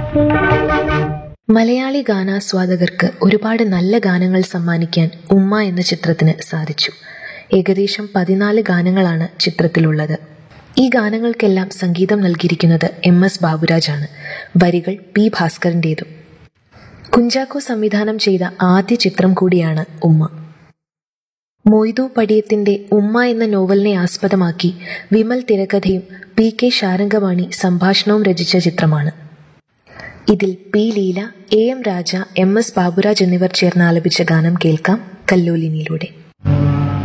മലയാളി ഗാനാസ്വാദകർക്ക് ഒരുപാട് നല്ല ഗാനങ്ങൾ സമ്മാനിക്കാൻ ഉമ്മ എന്ന ചിത്രത്തിന് സാധിച്ചു ഏകദേശം പതിനാല് ഗാനങ്ങളാണ് ചിത്രത്തിലുള്ളത് ഈ ഗാനങ്ങൾക്കെല്ലാം സംഗീതം നൽകിയിരിക്കുന്നത് എം എസ് ബാബുരാജാണ് വരികൾ പി ഭാസ്കറിൻ്റെതും കുഞ്ചാക്കോ സംവിധാനം ചെയ്ത ആദ്യ ചിത്രം കൂടിയാണ് ഉമ്മ മൊയ്തു പടിയത്തിന്റെ ഉമ്മ എന്ന നോവലിനെ ആസ്പദമാക്കി വിമൽ തിരക്കഥയും പി കെ ശാരംഗവാണി സംഭാഷണവും രചിച്ച ചിത്രമാണ് ഇതിൽ P Leela A M Raja M S Baburaj എന്നിവർ ചേർന്ന് ആലപിച്ച ഗാനം കേൾക്കാം കല്ലോലിനിയിലൂടെ